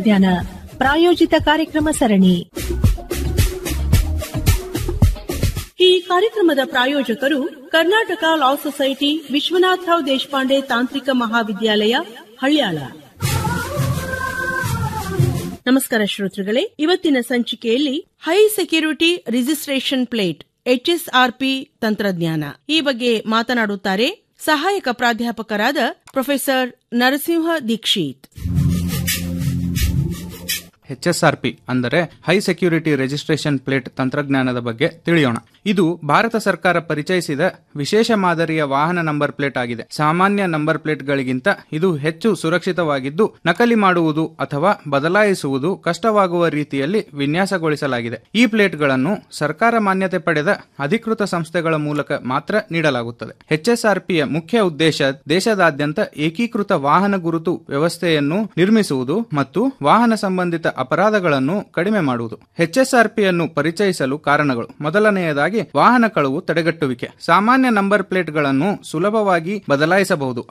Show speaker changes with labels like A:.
A: ತಂತ್ರಜ್ಞಾನ ಪ್ರಾಯೋಜಿತ ಕಾರ್ಯಕ್ರಮ ಸರಣಿ ಈ ಕಾರ್ಯಕ್ರಮದ ಪ್ರಾಯೋಜಕರು ಕರ್ನಾಟಕ ಲಾ ಸೊಸೈಟಿ ವಿಶ್ವನಾಥರಾವ್ ದೇಶಪಾಂಡೆ ತಾಂತ್ರಿಕ ಮಹಾವಿದ್ಯಾಲಯ ಹಳ್ಯಾಳ ನಮಸ್ಕಾರ ಶ್ರೋತೃಗಳೇ ಇವತ್ತಿನ ಸಂಚಿಕೆಯಲ್ಲಿ high security registration plate HSRP ತಂತ್ರಜ್ಞಾನ ಈ ಬಗ್ಗೆ ಮಾತನಾಡುತ್ತಾರೆ ಸಹಾಯಕ ಪ್ರಾಧ್ಯಾಪಕರಾದ ಪ್ರೊಫೆಸರ್ ನರಸಿಂಹ ದೀಕ್ಷಿತ್
B: ಎಚ್ಎಸ್ಆರ್ಪಿ ಅಂದರೆ ಹೈ ಸೆಕ್ಯೂರಿಟಿ ರಿಜಿಸ್ಟ್ರೇಷನ್ ಪ್ಲೇಟ್ ತಂತ್ರಜ್ಞಾನದ ಬಗ್ಗೆ ತಿಳಿಯೋಣ ಇದು ಭಾರತ ಸರ್ಕಾರ ಪರಿಚಯಿಸಿದ ವಿಶೇಷ ಮಾದರಿಯ ವಾಹನ ನಂಬರ್ ಪ್ಲೇಟ್ ಆಗಿದೆ ಸಾಮಾನ್ಯ ನಂಬರ್ ಪ್ಲೇಟ್ಗಳಿಗಿಂತ ಇದು ಹೆಚ್ಚು ಸುರಕ್ಷಿತವಾಗಿದ್ದು ನಕಲಿ ಮಾಡುವುದು ಅಥವಾ ಬದಲಾಯಿಸುವುದು ಕಷ್ಟವಾಗುವ ರೀತಿಯಲ್ಲಿ ವಿನ್ಯಾಸಗೊಳಿಸಲಾಗಿದೆ ಈ ಪ್ಲೇಟ್ಗಳನ್ನು ಸರ್ಕಾರ ಮಾನ್ಯತೆ ಪಡೆದ ಅಧಿಕೃತ ಸಂಸ್ಥೆಗಳ ಮೂಲಕ ಮಾತ್ರ ನೀಡಲಾಗುತ್ತದೆ ಎಚ್ಎಸ್ಆರ್ಪಿಯ ಮುಖ್ಯ ಉದ್ದೇಶ ದೇಶದಾದ್ಯಂತ ಏಕೀಕೃತ ವಾಹನ ಗುರುತು ವ್ಯವಸ್ಥೆಯನ್ನು ನಿರ್ಮಿಸುವುದು ಮತ್ತು ವಾಹನ ಸಂಬಂಧಿತ ಅಪರಾಧಗಳನ್ನು ಕಡಿಮೆ ಮಾಡುವುದು ಎಚ್ಎಸ್ಆರ್ಪಿಯನ್ನು ಪರಿಚಯಿಸಲು ಕಾರಣಗಳು ಮೊದಲನೆಯದಾಗಿ ವಾಹನ ಕಳವು ತಡೆಗಟ್ಟುವಿಕೆ ಸಾಮಾನ್ಯ ನಂಬರ್ ಪ್ಲೇಟ್ಗಳನ್ನು ಸುಲಭವಾಗಿ ಬದಲಾಯಿಸಬಹುದು